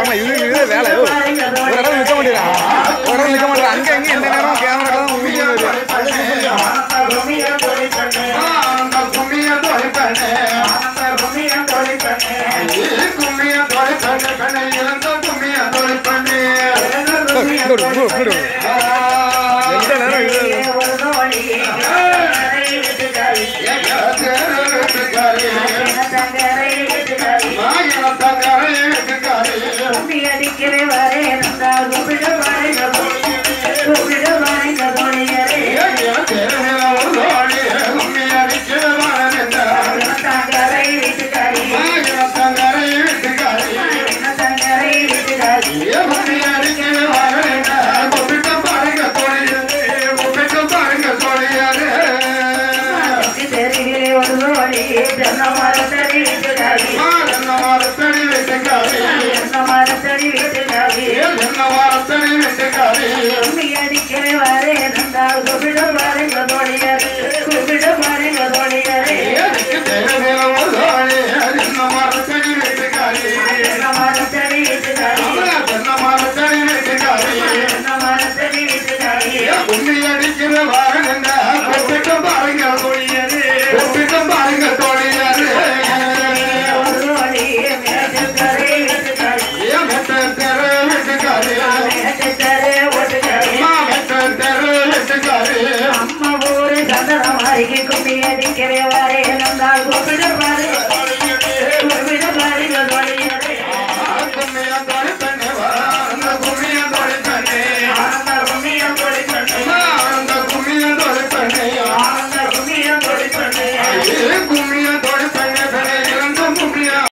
Camera இது இது வேலை ஓ. ஒரு இடம் நிற்க மாட்டேறான் ஒரு இடம் நிற்க மாட்டேறான் அங்கே எங்கே எந்த நேரம் கேமரா தான் ஊட்டி எந்த நேரம் இது தெரியலே ஒரு ஜன்ன மரத்தடி